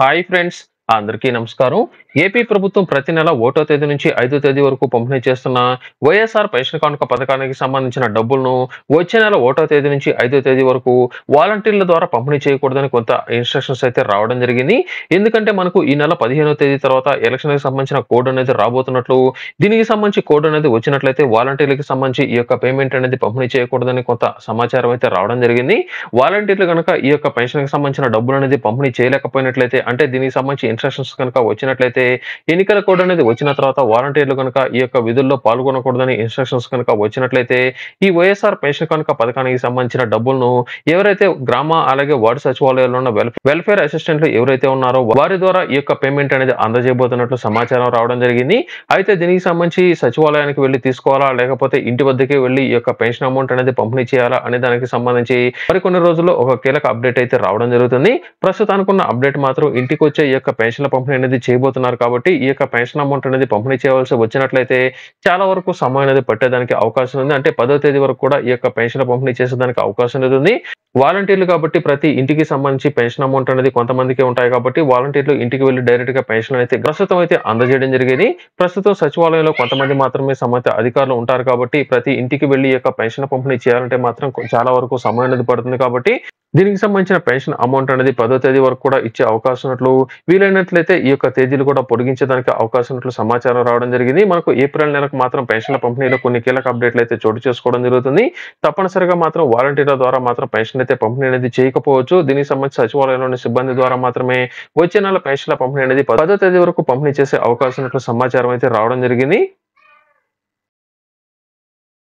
hi friends అందరికీ నమస్కారం AP ప్రభుత్వం ప్రతి నెల ఒకటో తేదీ నుంచి ఐదో తేదీ వరకు పంపిణీ చేస్తున్న వైఎస్ఆర్ పెన్షన్ కానుక పథకానికి సంబంధించిన డబ్బులను వచ్చే నెల ఒకటో తేదీ నుంచి ఐదో తేదీ వరకు వాలంటీర్ల ద్వారా పంపిణీ చేయకూడదని కొంత ఇన్స్ట్రక్షన్స్ అయితే రావడం జరిగింది ఎందుకంటే మనకు ఈ నెల పదిహేనో తేదీ తర్వాత ఎలక్షన్ కి సంబంధించిన కోడ్ అనేది రాబోతున్నట్లు దీనికి సంబంధించి కోడ్ అనేది వచ్చినట్లయితే వాలంటీర్లకు సంబంధించి ఈ యొక్క పేమెంట్ అనేది పంపిణీ చేయకూడదని కొంత సమాచారం అయితే రావడం జరిగింది వాలంటీర్లు కనుక ఈ యొక్క పెన్షన్ కి సంబంధించిన డబ్బులు అనేది పంపిణీ చేయలేకపోయినట్లయితే అంటే దీనికి సంబంధించి ఇన్స్ట్రక్షన్స్ కనుక వచ్చినట్లయితే ఎన్నికల కోడ్ అనేది వచ్చిన తర్వాత వాలంటీర్లు కనుక ఈ యొక్క విధుల్లో పాల్గొనకూడదని ఇన్స్ట్రక్షన్స్ కనుక వచ్చినట్లయితే ఈ వైఎస్ఆర్ పెన్షన్ కనుక పథకానికి సంబంధించిన డబ్బులను ఎవరైతే గ్రామ అలాగే వార్డు సచివాలయాల్లో ఉన్న వెల్- వెల్ఫేర్ అసిస్టెంట్లు ఎవరైతే ఉన్నారో వారి ద్వారా ఈ యొక్క పేమెంట్ అనేది అందజేయబోతున్నట్లు సమాచారం రావడం జరిగింది అయితే దీనికి సంబంధించి సచివాలయానికి వెళ్ళి తీసుకోవాలా లేకపోతే ఇంటి వద్దకే వెళ్ళి ఈ యొక్క పెన్షన్ అమౌంట్ అనేది పంపిణీ చేయాలా అనే దానికి సంబంధించి మరికొన్ని రోజుల్లో ఒక కీలక అప్డేట్ అయితే రావడం జరుగుతుంది ప్రస్తుతానికి ఉన్న అప్డేట్ మాత్రం ఇంటికి వచ్చే ఈ యొక్క పెన్షన్ల పంపిణీ అనేది చేయబోతున్నారు కాబట్టి ఈ యొక్క పెన్షన్ అమౌంట్ అనేది పంపిణీ చేయవలసి వచ్చినట్లయితే చాలా వరకు సమయం అనేది పట్టేదానికి అవకాశం ఉంది అంటే పదో తేదీ వరకు కూడా ఈ యొక్క పెన్షన్ పంపిణీ చేసేదానికి అవకాశం అనేది ఉంది వాలంటీర్లు కాబట్టి ప్రతి ఇంటికి సంబంధించి పెన్షన్ అమౌంట్ అనేది కొంతమందికి ఉంటాయి కాబట్టి వాలంటీర్లు ఇంటికి వెళ్ళి డైరెక్ట్ గా పెన్షన్ అయితే ప్రస్తుతం అయితే అందజేయడం జరిగేది ప్రస్తుతం సచివాలయంలో కొంతమంది మాత్రమే సంబంధిత అధికారులు ఉంటారు కాబట్టి ప్రతి ఇంటికి వెళ్ళి ఈ యొక్క పెన్షన్ పంపిణీ చేయాలంటే మాత్రం కొ- చాలా వరకు సమయం అనేది పడుతుంది కాబట్టి దీనికి సంబంధించిన పెన్షన్ అమౌంట్ అనేది పదో తేదీ వరకు కూడా ఇచ్చే అవకాశం ఉన్నట్లు వీలైనట్లయితే ఈ యొక్క తేదీలు కూడా పొడిగించడానికి అవకాశం ఉన్నట్లు సమాచారం రావడం జరిగింది మనకు ఏప్రిల్ నెలకు మాత్రం పెన్షన్ల పంపిణీలో కొన్ని కీలక అప్డేట్లు అయితే చోటు చేసుకోవడం జరుగుతుంది తప్పనిసరిగా మాత్రం వాలంటీర్ల ద్వారా మాత్రం పెన్షన్ అయితే పంపిణీ అనేది చేయకపోవచ్చు దీనికి సంబంధించి సచివాలయంలోని సిబ్బంది ద్వారా మాత్రమే వచ్చే నెల పెన్షన్ల పంపిణీ అనేది పదో తేదీ వరకు పంపిణీ చేసే అవకాశం ఉన్నట్లు సమాచారం అయితే రావడం జరిగింది